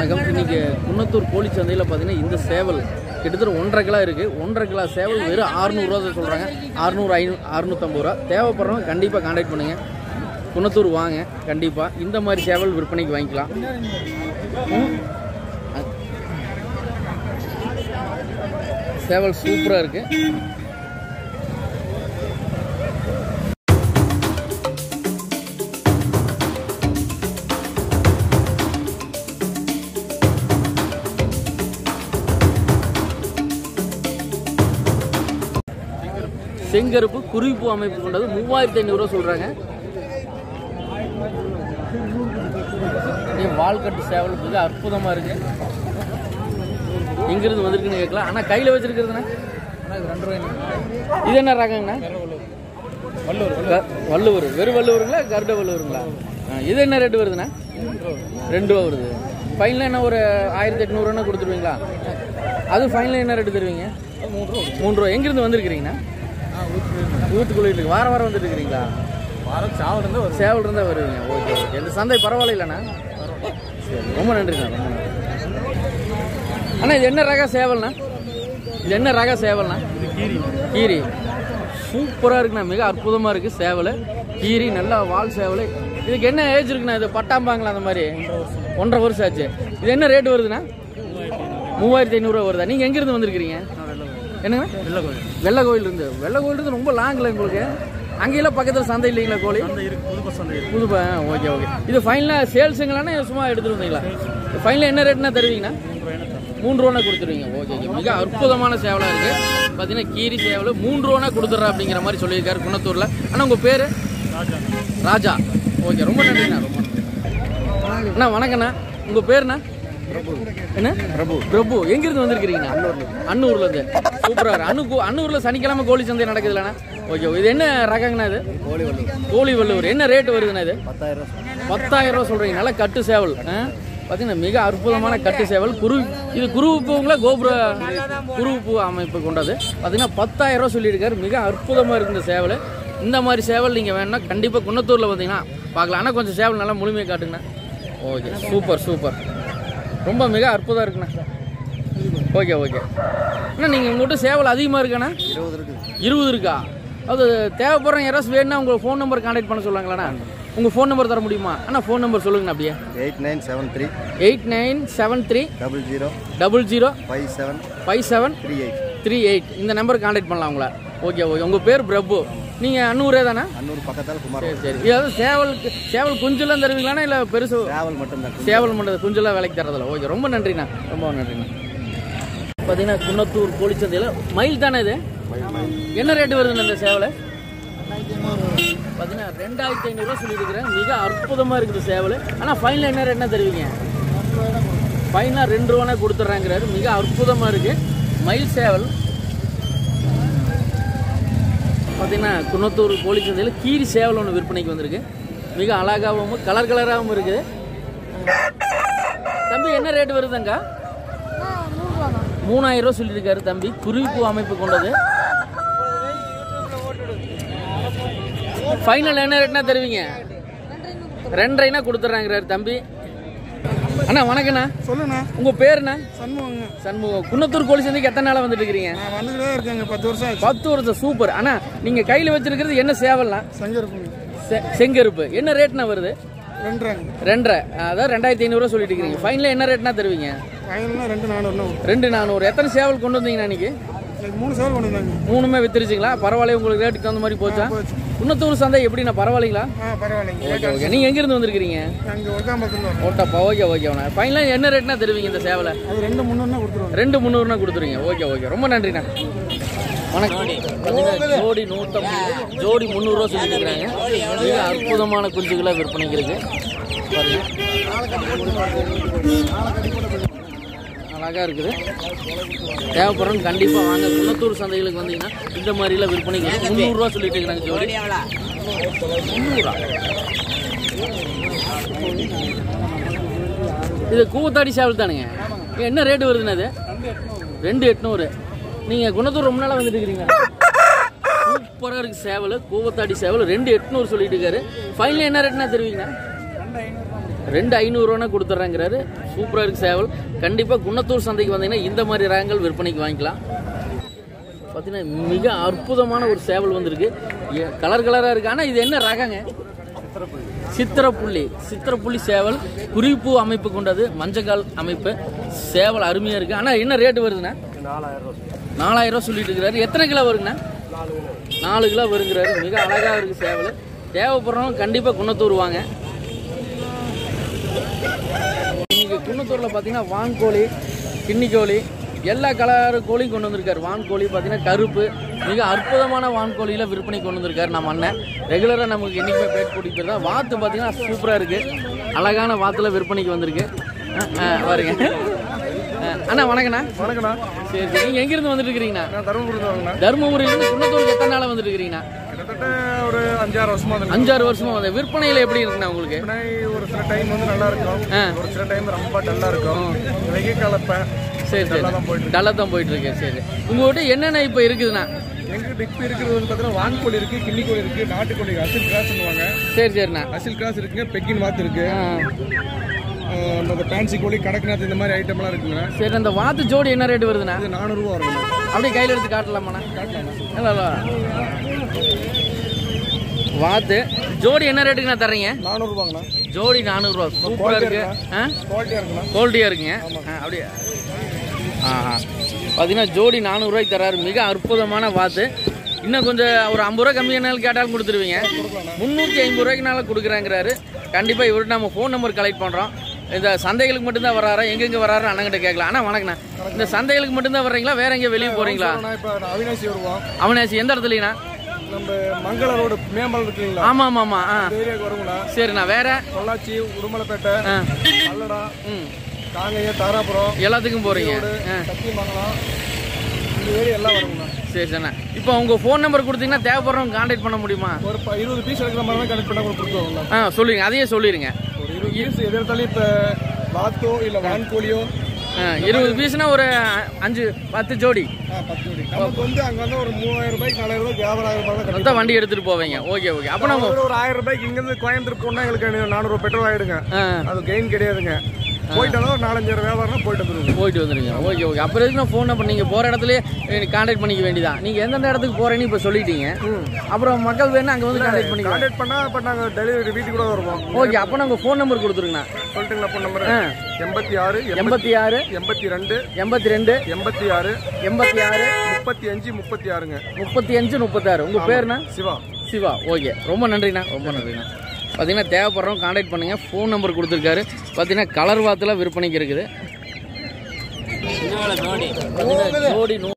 வணக்கம் இன்னைக்கு குன்னத்தூர் கோழி சந்தையில் பார்த்தீங்கன்னா இந்த சேவல் கிட்டத்தட்ட ஒன்றரை கிலோ இருக்குது ஒன்றரை கிலோ சேவல் வெறும் அறுநூறுவா சொல்கிறாங்க அறுநூறு ஐநூறு அறுநூத்தம்பது ரூபா தேவைப்படுறவங்க கண்டிப்பாக கான்டாக்ட் பண்ணுங்கள் குன்னத்தூர் வாங்க கண்டிப்பாக இந்த மாதிரி சேவல் விற்பனைக்கு வாங்கிக்கலாம் ம். சேவல் சூப்பராக இருக்குது செங்கருப்பு குருவிப்பூ அமைப்பு கொண்டது மூவாயிரத்தி ஐநூறுரூவா சொல்கிறாங்க வால்கட்டு சேவல் மிக அற்புதமாக இருக்கு எங்கிருந்து வந்திருக்குன்னு கேட்கலாம் ஆனால் கையில் வச்சிருக்கிறதுண்ணா ரெண்டு ரூபாய் இது என்ன ரகங்கண்ணா க- வள்ளுவர் வெறும் வள்ளுவருங்களா கருட வள்ளுவருங்களா ஆ, இது என்ன ரேட்டு வருதுண்ணா ரெண்டு ரூபா வருது ஃபைனலாக என்ன ஒரு ஆயிரத்தி எட்நூறுவா கொடுத்துருவீங்களா அது ஃபைனலாக என்ன ரேட்டு தருவீங்க மூணு ரூபா மூணு ரூபா எங்கிருந்து வந்திருக்கிறீங்கண்ணா ஆ ஊற்றி ஊத்துக்குள்ள வாரம் வாரம் வந்துட்டு இருக்கிறீங்களா வாரம் சாவல் இருந்தால் ஒரு சேவல் இருந்தால் வருவீங்க ஓகே ஓகே இந்த சந்தை பரவாயில்லைண்ணா சரி ரொம்ப நன்றிண்ணா ரொம்ப நன்றி அண்ணா இது என்ன ரக சேவல்ண்ணா இது என்ன ரக சேவல்ண்ணா இது கீரி கீரி சூப்பராக இருக்குண்ணா மிக அற்புதமாக இருக்குது சேவல் கீரி நல்லா வால் சேவல் இதுக்கு என்ன ஏஜ் இருக்குண்ணா இது பட்டாம்பாங்களா அந்த மாதிரி ஒன்றரை வருஷம் ஆச்சு இது என்ன ரேட் வருதுண்ணா மூவாயிரத்தி ஐநூறுரூவா வருதா நீங்கள் எங்கேருந்து வந்திருக்கிறீங்க என்னங்க வெள்ளை கோயில் வெள்ளை கோயில் இருந்து வெள்ளை கோயில் இருந்து ரொம்ப லாங்கில் உங்களுக்கு அங்கெல்லாம் பக்கத்தில் சந்தை இல்லைங்களா கோழி சந்தை இருக்கு புது பஸ் சந்தை இருக்கு புதுப்பா ஓகே ஓகே இது ஃபைனலாக சேல்ஸுங்களானே சும்மா எடுத்துட்டு வந்தீங்களா ஃபைனலாக என்ன ரேட்னா தருவீங்கண்ணா மூணு ரூபானா கொடுத்துருவீங்க ஓகே ஓகே மிக அற்புதமான சேவலாக இருக்குது பார்த்தீங்கன்னா கீரி சேவல் மூணு ரூபானா கொடுத்துட்றா அப்படிங்கிற மாதிரி சொல்லியிருக்காரு குணத்தூரில் ஆனால் உங்கள் பேர் ராஜா ராஜா ஓகே ரொம்ப நன்றிண்ணா ரொம்ப நன்றி அண்ணா வணக்கண்ணா உங்கள் பேருண்ணா என்ன பிரபு பிரபு எங்கிருந்து வந்திருக்கிறீங்க அன்னூர்ல இருந்து சூப்பரா இருக்கு அன்னு அன்னூர்ல சனிக்கிழமை கோழி சந்தை நடக்குதுலண்ணா ஓகே இது என்ன ரகங்கண்ணா இது கோழி வல்லூர் கோழி வல்லூர் என்ன ரேட் வருதுண்ணா இது பத்தாயிரம் பத்தாயிரம் ரூபா சொல்றீங்க நல்ல கட்டு சேவல் ஆ? பார்த்தீங்கன்னா மிக அற்புதமான கட்டு சேவல் குரு இது குருவு பூங்களா கோபுர குருவு பூ அமைப்பு கொண்டது பார்த்தீங்கன்னா பத்தாயிரம் ரூபா சொல்லியிருக்காரு மிக அற்புதமாக இருக்கு இந்த சேவல் இந்த மாதிரி சேவல் நீங்கள் வேணும்னா கண்டிப்பாக குன்னத்தூரில் வந்தீங்கன்னா பார்க்கலாம் ஆனால் கொஞ்சம் சேவல் நல்லா முழுமையை காட்டுங்கண்ணா ஓகே சூப்பர் சூப்பர் ரொம்ப மிக அற்புதம் இருக்குண்ணா ஓகே ஓகே அண்ணா நீங்கள் உங்கள்கிட்ட சேவல் அதிகமாக இருக்காண்ணா இருபது இருக்குது இருபது இருக்கா அது தேவைப்படுற யாராச்சும் வேணும்னா உங்கள் ஃபோன் நம்பர் கான்டாக்ட் பண்ண சொல்லுவாங்களாண்ணா உங்கள் ஃபோன் நம்பர் தர முடியுமா அண்ணா ஃபோன் நம்பர் சொல்லுங்கண்ணா அப்படியே eight nine seven three eight nine seven three double zero double zero five seven five seven three eight three eight இந்த நம்பருக்கு கான்டாக்ட் பண்ணலாம் உங்களை ஓகே ஓகே உங்கள் பேர் பிரபு நீங்கள் அன்னூரே தானே அன்னூர் பக்கத்தால் குமார் சரி சரி இதாவது சேவல் சேவல் குஞ்செல்லாம் தருவீங்களாண்ணா இல்லை பெருசு டிராவல் மட்டும்தான் சேவல் பண்ணுறது குஞ்செல்லாம் வேலைக்கு தரதில்ல ஓகே ரொம்ப நன்றிண்ணா ரொம்ப நன்றிண்ணா பார்த்தீங்கன்னா குன்னத்தூர் கோழிச்சந்தையில் மயில் தானே இது என்ன ரேட்டு வருதுண்ணா இந்த சேவலை பார்த்தீங்கன்னா ரெண்டாயிரத்தி ஐநூறுரூவா சொல்லியிருக்கிறேன் மிக அற்புதமாக இருக்குது சேவல் ஆனால் ஃபைனல் என்ன ரேட்னா தருவீங்க ஃபைனலாக ரெண்டு ரூபானா கொடுத்துட்றாங்கிறாரு மிக அற்புதமாக இருக்குது மயில் சேவல் பார்த்தீங்கன்னா குன்னத்தூர் கோழிச்சந்தையில் கீரி சேவல் ஒன்று விற்பனைக்கு வந்திருக்கு மிக அழகாகவும் கலர் கலராகவும் இருக்குது தம்பி என்ன ரேட் வருதுங்க மூணாயிரம் ரூபா சொல்லியிருக்காரு தம்பி குருவிப்பூ அமைப்பு கொண்டது ஃபைனல் என்ன ரேட்னா தருவீங்க ரெண்டரைனா கொடுத்துட்றாங்கிறாரு தம்பி அண்ணா வணக்கண்ணா சொல்லுண்ணா உங்க பேருண்ணா சண்முகங்க சண்முகம் குன்னத்தூர் கோழி சந்தைக்கு எத்தனை நாளா வந்துட்டு இருக்கிறீங்க நான் வந்துக்கிட்டே இருக்கேங்க பத்து வருஷம் ஆச்சு பத்து வருஷம் சூப்பர் அண்ணா நீங்க கையில வச்சிருக்கிறது என்ன சேவல்லாம் சங்கருப்புங்க செ- செங்கருப்பு என்ன ரேட்னா வருது ரெண்டுறாங்க ரெண்டரை அதாவது ரெண்டாயிரத்தி ஐநூறுரூவா சொல்லிட்டு இருக்கிறீங்க ஃபைனலாக என்ன ரேட்னா தருவீங்க ஃபைனல்னா ரெண்டு நானூறுனா ரெண்டு நானூறு எத்தனை சேவல் கொண்டு வந்தீங்கண்ணா இன்னைக்கு இன்னைக்கு மூணு சேவல் கொண்டு வந்தாங்க மூணுமே வித்துருச்சுங்களா பரவாயில்ல உங்களுக்கு ரேட்டுக்கு தகுந்த மாதிரி போச்சா குன்னத்தூர் சந்தை எப்படிண்ணா பரவாயில்லைங்களா ஆ பரவாயில்லைங்க ஓகே ஓகே நீங்கள் எங்கேருந்து வந்திருக்கிறீங்க அங்கே ஒர்க்காம்பரத்துல வரும் ஓட்டப்பா ஓகே ஓகேண்ணா ஃபைனலாக என்ன ரேட்னா தருவீங்க இந்த சேவலை அது ரெண்டு முந்நூறுனா கொடுத்துருவாங்க ரெண்டு முந்நூறுனா கொடுத்துருங்க ஓகே ஓகே ரொம்ப நன்றிண்ணா வணக்கம் பார்த்தீங்கன்னா ஜோடி நூற்றம்பது ஜோடி முந்நூறுரூவா சொல்லிட்டு இருக்கிறாங்க மிக அற்புதமான குஞ்சுகளை விற்பனைக்கு இருக்கு பாருங்க அழகாக இருக்குது தேவைப்படுறவங்க கண்டிப்பாக வாங்க குன்னத்தூர் சந்தைகளுக்கு வந்தீங்கன்னா இந்த மாதிரிலாம் விற்பனைக்கு இருக்கு. முந்நூறுரூவா சொல்லிட்டு இருக்கிறாங்க ஜோடி முந்நூறுரூவா இது கூவத்தாடி சேவல் தானுங்க என்ன ரேட்டு வருதுண்ணா அது ரெண்டு எட்நூறு நீங்கள் குணத்தூர் ரொம்ப நாளாக வந்துட்டு இருக்கிறீங்க சூப்பராக இருக்கு சேவல் கூவத்தாடி சேவல் ரெண்டு எட்நூறு சொல்லிட்டு இருக்காரு ஃபைனல் என்ன ரேட்னா தருவீங்க ரெண்டு ஐநூறுரூவானா கொடுத்துட்றேங்கிறாரு சூப்பராக இருக்குது சேவல் கண்டிப்பாக குன்னத்தூர் சந்தைக்கு வந்தீங்கன்னா இந்த மாதிரி ரகங்கள் விற்பனைக்கு வாங்கிக்கலாம் பார்த்தீங்கன்னா மிக அற்புதமான ஒரு சேவல் வந்திருக்கு எ- கலர் கலராக இருக்கு ஆனால் இது என்ன ரகங்க சித்திரப்புள்ளி சித்திரப்புள்ளி சேவல் குறிப்பு அமைப்பு கொண்டது மஞ்சக்கால் அமைப்பு சேவல் அருமையாக இருக்குது ஆனால் என்ன ரேட்டு வருதுண்ணா நாலாயிரம் ரூபா சொல்லிட்டு இருக்கிறாரு எத்தனை கிலோ வருங்கண்ணா நாலு கிலோ வருங்கிறாரு மிக அழகாக இருக்குது சேவல் தேவைப்படுறவங்க கண்டிப்பாக குன்னத்தூர் வாங்க இன்னைக்கு குன்னத்தூரில் பார்த்தீங்கன்னா வான்கோழி கிண்ணிக்கோழி எல்லா கலர் கோழியும் கொண்டு வந்திருக்காரு வான்கோழி பார்த்தீங்கன்னா கருப்பு மிக அற்புதமான வான்கோழியில் விற்பனை கொண்டு வந்திருக்காரு நம்ம அண்ணன் ரெகுலராக நமக்கு என்றைக்குமே பேட் கூட்டிகிட்டு போயிருந்தா வாத்து பார்த்தீங்கன்னா சூப்பராக இருக்குது அழகான வாத்தில் விற்பனைக்கு வந்திருக்கு ஆ, ஆ, பாருங்க ஆ, அண்ணா வணக்கண்ணா வணக்கண்ணா சரி சரி நீங்கள் எங்கேருந்து வந்துட்டு இருக்கிறீங்கண்ணா நான் தருமபுரி வாங்கண்ணா தருமபுரியிலேருந்து குன்னத்தூருக்கு எத்தனை நாளாக வந்துட்டு இருக்கிறீங்கண்ணா கிட்டத்தட்ட ஒரு அஞ்சாறு வருஷமா வந்து அஞ்சாறு வருஷமா வந்து விற்பனையில் எப்படி இருக்குண்ணா உங்களுக்கு ஒரு சில டைம் வந்து நல்லா இருக்கும் ஆ. ஒரு சில டைம் ரொம்ப டல்லா இருக்கும் வெகை கலப்பேன் சரி சரி தான் போயிட்டு டல்லாக தான் போயிட்டு இருக்கு சரி உங்கள்கிட்ட என்னென்ன இப்போ இருக்குதுண்ணா எங்கிட்ட இப்ப இருக்கிறது வந்து பார்த்தீங்கன்னா வான்கோழி இருக்கு கிண்ணிக்கோழி இருக்கு நாட்டுக்கோழி இருக்கு. அசில் கிராஸ் சொல்லுவாங்க சரி சரிண்ணா அசில் கிராஸ் இருக்குங்க பெக்கின் வாத்து இருக்கு ஆ, ஆஹ் அந்த பேன்சி கோழி கடக்நாத் இந்த மாதிரி ஐட்டம்லாம் இருக்குங்க சரி அந்த வாத்து ஜோடி என்ன ரேட் வருதுண்ணா இது நானூறுரூவா வருங்க அப்படியே கையில் எடுத்து காட்டலாமாண்ணா இல்லை இல்லை வாத்து ஜோடி என்ன ரேட்டுக்கு நான் தர்றீங்க நானூறுரூவாங்கண்ணா ஜோடி நானூறுரூவா சூப்பராக இருக்கு ஆ குவாலிட்டியாக இருக்குண்ணா குவாலிட்டியாக இருக்குங்க ஆ, அப்படியே ஆஹா பார்த்தீங்கன்னா ஜோடி நானூறுரூவாய்க்கு தராரு மிக அற்புதமான வாத்து இன்னும் கொஞ்சம் ஒரு ஐம்பது ரூபா கம்மியானாலும் கேட்டாலும் கொடுத்துருவீங்க முந்நூற்றி ஐம்பது ரூபாய்க்குனால கொடுக்குறாங்கிறாரு கண்டிப்பாக இவர்கிட்ட நம்ம ஃபோன் நம்பர் கலெக்ட் பண்ணுறோம் இந்த சந்தைகளுக்கு மட்டும்தான் வராரா எங்கெங்கே வராரு அண்ணங்கிட்ட கேட்கலாம் அண்ணா வணக்கண்ணா இந்த சந்தைகளுக்கு மட்டும்தான் வர்றீங்களா வேற எங்கேயும் வெளியே போகிறீங்களா நான் இப்போ அவினாசி வருவோம் அவனாச்சு எந்த இடத்துலண்ணா நம்ம மங்கள ரோடு மேம்பாலம் இருக்குங்களா ஆமாம் ஆமாம் ஆமாம் ஆ இந்த ஏரியாவுக்கு வருவோம்ண்ணா சரிண்ணா வேற பொள்ளாச்சி உடுமலைப்பேட்டை ஆ கல்லடா ம் காங்கேயம் தாராபுரம் எல்லாத்துக்கும் போகிறீங்க ஆ சத்தியமங்கலம் இந்த ஏரியா எல்லாம் வருங்கண்ணா சரி சரிண்ணா இப்போ உங்கள் ஃபோன் நம்பர் கொடுத்தீங்கன்னா தேவைப்படுறவங்க கான்டாக்ட் பண்ண முடியுமா ஒரு ப- இருபது பீஸ் எடுக்கிற மாதிரி தான் கனெக்ட் பண்ண கொடுத்துருவோங்கண்ணா ஆ சொல்லிடுங்க அதையே சொல்லிடுங்க ஒரு இருபது பீஸ் எது எடுத்தாலும் இப்போ வாத்தோ இல்லை வான்கோழியோ ஆ, இருபது பீஸ்னா ஒரு அஞ்சு பத்து ஜோடி ஆ பத்து ஜோடி நமக்கு வந்து அங்கே வந்து ஒரு மூவாயிரம் ரூபாய்க்கு நாலாயிரம் ரூபாய்க்கு வியாபாரம் ஆகிற மாதிரி தான் கிடைக்கும் மொத்தம் வண்டி எடுத்துட்டு போவீங்க ஓகே ஓகே அப்போ நம்ம ஒரு ஒரு ஆயிரம் ரூபாய்க்கு இங்கேருந்து கோயம்புத்தூர் போனால் எங்களுக்கு நானூறு பெட்ரோல் ஆகிடுங்க ஆ, அது கெயின் கிடையாதுங்க போயிட்டாலும் ஒரு நாலஞ்சாயிரம் வியாபாரம்னா போயிட்டு வந்துருங்க போயிட்டு வந்துருங்க ஓகே ஓகே அப்புறம் எதுக்கு நான் ஃபோன் நம்பர் நீங்கள் போகிற இடத்துலயே கான்டாக்ட் பண்ணிக்க வேண்டியதான் நீங்கள் எந்தெந்த இடத்துக்கு போகிறேன்னு இப்போ சொல்லிட்டீங்க அப்புறம் மக்கள் வேணா அங்கே வந்து கான்டாக்ட் பண்ணிக்கலாம் கான்டாக்ட் பண்ணால் இப்போ நாங்கள் டெலிவரி வீட்டுக்கு கூட வருவோம் ஓகே அப்போ நான் உங்கள் ஃபோன் நம்பர் கொடுத்துருங்கண்ணா சொல்லிட்டுங்களா ஃபோன் நம்பர் ஆ எண்பத்தி ஆறு எண்பத்தி ஆறு எண்பத்தி ரெண்டு எண்பத்தி ரெண்டு எண்பத்தி ஆறு எண்பத்தி ஆறு முப்பத்தி அஞ்சு முப்பத்தி ஆறுங்க முப்பத்தி அஞ்சு முப்பத்தாறு உங்கள் பேருண்ணா சிவா சிவா ஓகே ரொம்ப நன்றிண்ணா ரொம்ப நன்றிண்ணா பார்த்தீங்கன்னா தேவைப்படுறவங்க கான்டாக்ட் பண்ணுங்கள் ஃபோன் நம்பர் கொடுத்துருக்காரு பார்த்தீங்கன்னா கலர் வாத்தில் விற்பனைக்கு இருக்குது பார்த்தீங்கன்னா ஜோடி நூ